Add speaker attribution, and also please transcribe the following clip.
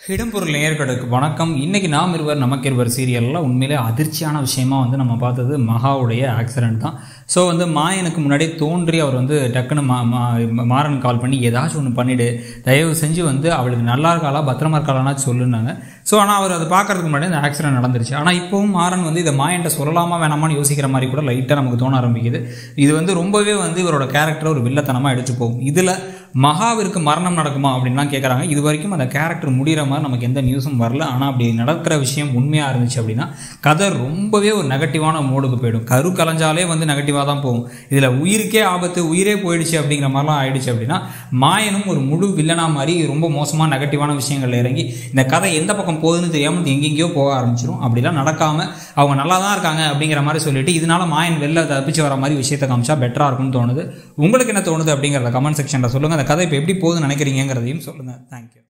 Speaker 1: இடம்பொருள் நேயர்களுக்கு வணக்கம் இன்னைக்கு நாம் இருவர் நமக்கு இருவர் சீரியலில் உண்மையிலே அதிர்ச்சியான விஷயமா வந்து நம்ம பார்த்தது மகாவுடைய ஆக்சிடென்ட் தான் ஸோ வந்து மாயனுக்கு முன்னாடி தோன்றி அவர் வந்து டக்குன்னு மா மா- மாறன் கால் பண்ணி ஏதாச்சும் ஒன்று பண்ணிவிடு தயவு செஞ்சு வந்து அவளுக்கு நல்லா இருக்காளா பத்திரமா இருக்காளானா சொல்லுனாங்க ஸோ ஆனால் அவர் அதை பார்க்கறதுக்கு முன்னாடி அந்த ஆக்சிடென்ட் நடந்துருச்சு ஆனால் இப்போவும் மாறன் வந்து இதை மாயன்ட்ட சொல்லலாமா வேணாமான்னு யோசிக்கிற மாதிரி கூட லைட்டாக நமக்கு தோண ஆரம்பிக்குது இது வந்து ரொம்பவே வந்து இவரோட கேரக்டர் ஒரு வில்லத்தனமாக எடுத்து போகும் இதில் மகாவிற்கு மரணம் நடக்குமா அப்படின்லாம் கேட்குறாங்க இது வரைக்கும் அந்த கேரக்டர் முடிகிற மாதிரி நமக்கு எந்த நியூஸும் வரல ஆனால் அப்படி நடக்கிற விஷயம் உண்மையாக இருந்துச்சு அப்படின்னா கதை ரொம்பவே ஒரு நெகட்டிவான மோடுக்கு போயிடும் கரு கலைஞ்சாலே வந்து நெகட்டிவாக தான் போகும் இதில் உயிருக்கே ஆபத்து உயிரே போயிடுச்சு அப்படிங்கிற மாதிரிலாம் ஆயிடுச்சு அப்படின்னா மாயனும் ஒரு முழு வில்லனா மாதிரி ரொம்ப மோசமாக நெகட்டிவான விஷயங்கள்ல இறங்கி இந்த கதை எந்த பக்கம் போகுதுன்னு தெரியாமல் எங்கெங்கேயோ போக ஆரம்பிச்சிடும் அப்படிலாம் நடக்காமல் அவங்க நல்லா தான் இருக்காங்க அப்படிங்கிற மாதிரி சொல்லிட்டு இதனால மாயன் வெளில தப்பிச்சு வர மாதிரி விஷயத்தை காமிச்சா பெட்டராக இருக்கும்னு தோணுது உங்களுக்கு என்ன தோணுது அப்படிங்கிறத கமெண்ட் செக்ஷனில் சொல்லுங்கள் அந்த கதை இப்போ எப்படி போகுதுன்னு நினைக்கிறீங்கிறதையும் சொல்லுங்கள் தேங்க்யூ